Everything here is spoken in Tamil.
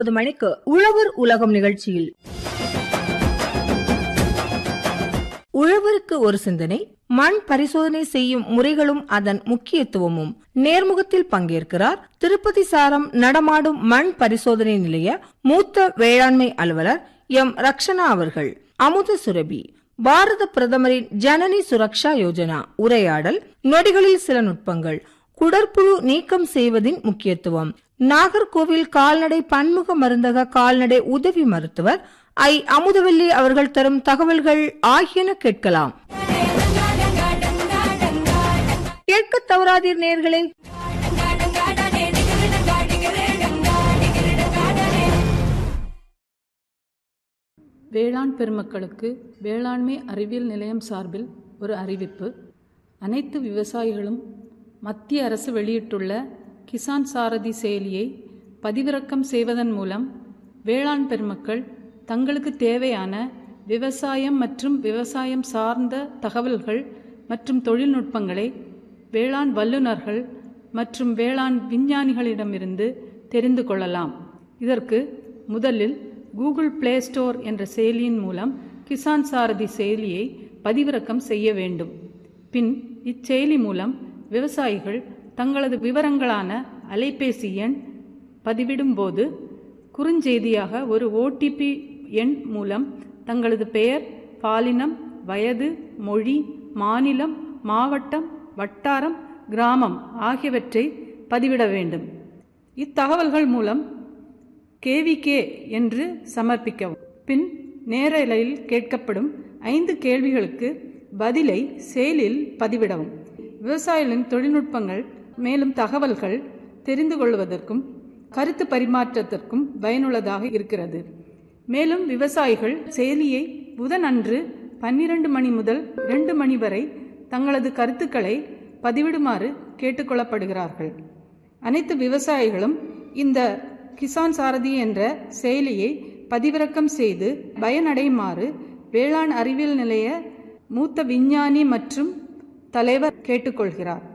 முப்பது மணிக்கு உழவர் உலகம் நிகழ்ச்சியில் உழவருக்கு ஒரு சிந்தனை மண் பரிசோதனை செய்யும் முறைகளும் அதன் முக்கியத்துவமும் நேர்முகத்தில் பங்கேற்கிறார் திருப்பதி சாரம் நடமாடும் மண் பரிசோதனை நிலைய மூத்த வேளாண்மை அலுவலர் எம் ரக்ஷனா அவர்கள் அமுத சுரபி பாரத பிரதமரின் ஜனனி சுரக்ஷா யோஜனா உரையாடல் நொடிகளில் சில நுட்பங்கள் குடற்புழு நீக்கம் செய்வதின் முக்கியத்துவம் நாகர்கோவில் கால்நடை பன்முக மருந்தக கால்நடை உதவி மருத்துவர் ஐ அமுதவல்லி அவர்கள் தரும் தகவல்கள் ஆகியன கேட்கலாம் கேட்க தவறாதீர் நேர்களே வேளாண் பெருமக்களுக்கு வேளாண்மை அறிவியல் நிலையம் சார்பில் ஒரு அறிவிப்பு அனைத்து விவசாயிகளும் மத்திய அரசு வெளியிட்டுள்ள கிசான் சாரதி செயலியை பதிவிறக்கம் செய்வதன் மூலம் வேளாண் பெருமக்கள் தங்களுக்கு தேவையான விவசாயம் மற்றும் விவசாயம் சார்ந்த தகவல்கள் மற்றும் தொழில்நுட்பங்களை வேளாண் வல்லுநர்கள் மற்றும் வேளாண் விஞ்ஞானிகளிடமிருந்து தெரிந்து கொள்ளலாம் இதற்கு முதலில் கூகுள் பிளே ஸ்டோர் என்ற செயலியின் மூலம் கிசான் சாரதி செயலியை பதிவிறக்கம் செய்ய வேண்டும் பின் இச்செயலி மூலம் விவசாயிகள் தங்களது விவரங்களான அலைபேசி எண் பதிவிடும்போது குறுஞ்செய்தியாக ஒரு ஓடிபி எண் மூலம் தங்களது பெயர் பாலினம் வயது மொழி மாநிலம் மாவட்டம் வட்டாரம் கிராமம் ஆகியவற்றை பதிவிட வேண்டும் இத்தகவல்கள் மூலம் கேவிகே என்று சமர்ப்பிக்கவும் பின் நேரலையில் கேட்கப்படும் ஐந்து கேள்விகளுக்கு பதிலை செயலில் பதிவிடவும் விவசாயிகளின் தொழில்நுட்பங்கள் மேலும் தகவல்கள் தெரிந்து கொள்வதற்கும் கருத்து பரிமாற்றத்திற்கும் பயனுள்ளதாக இருக்கிறது மேலும் விவசாயிகள் செயலியை புதன் அன்று பன்னிரண்டு மணி முதல் இரண்டு மணி வரை தங்களது கருத்துக்களை பதிவிடுமாறு கேட்டுக்கொள்ளப்படுகிறார்கள் அனைத்து விவசாயிகளும் இந்த கிசான் சாரதி என்ற செயலியை பதிவிறக்கம் செய்து பயனடையுமாறு வேளாண் அறிவியல் நிலைய மூத்த விஞ்ஞானி மற்றும் தலைவர் கேட்டுக்கொள்கிறார்